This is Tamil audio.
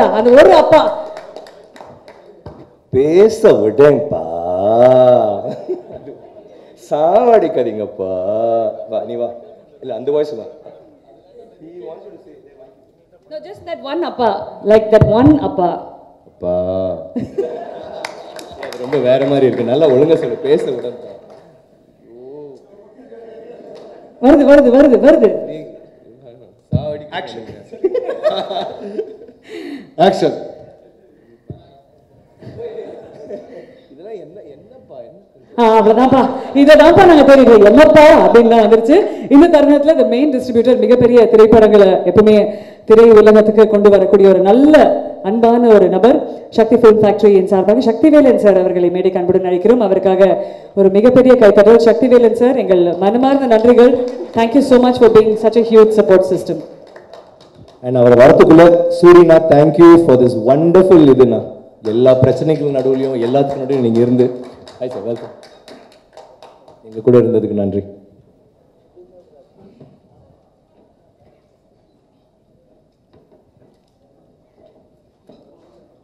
போட்டா அந்த ஒரு அப்பா பேச விடேன்ப்பா சாவடிக்காதீங்கப்பா வா நீ வா இல்ல அந்த வாய்ஸ் வா No, just that one அப்பா like that one அப்பா அப்பா அது ரொம்ப வேற மாதிரி இருக்கு நல்லா ஒழுங்கா சொல்லு பேச விடேன்ப்பா வருது வருது வருது வருது ஆக்ஷன் ஆக்ஷன் இதெல்லாம் என்ன என்னப்பா என்ன ஆ, அவ்வளவுதான்ப்பா இதை தான்ப்பா நாங்க தெரியுது என்னப்பா அப்படின்னு தான் வந்துருச்சு இந்த தருணத்துல இந்த மெயின் டிஸ்ட்ரிபியூட்டர் மிகப்பெரிய திரைப்படங்களை எப்பவுமே திரை உலகத்துக்கு கொண்டு வரக்கூடிய ஒரு நல்ல அன்பான ஒரு நபர் சக்தி ஃபிலிம் ஃபேக்டரியின் சார்பாக சக்திவேலன் சார் அவர்களை மேடைக்கு அன்புடன் அழைக்கிறோம் அவருக்காக ஒரு மிகப்பெரிய கைத்தட்டல் சக்திவேலன் சார் எங்கள் மனமார்ந்த நன்றிகள் thank you so much for being such a huge support system and அவர் வரத்துக்குள்ள சூரியனா தேங்க்யூ ஃபார் திஸ் வண்டர்ஃபுல் இதுண்ணா எல்லா பிரச்சனைகள் நடுவுலையும் எல்லாத்துக்கு நடுவுலையும் நீங்க இருந்து ஹாய் சார் வெல்கம் எங்க கூட இருந்ததுக்கு நன்றி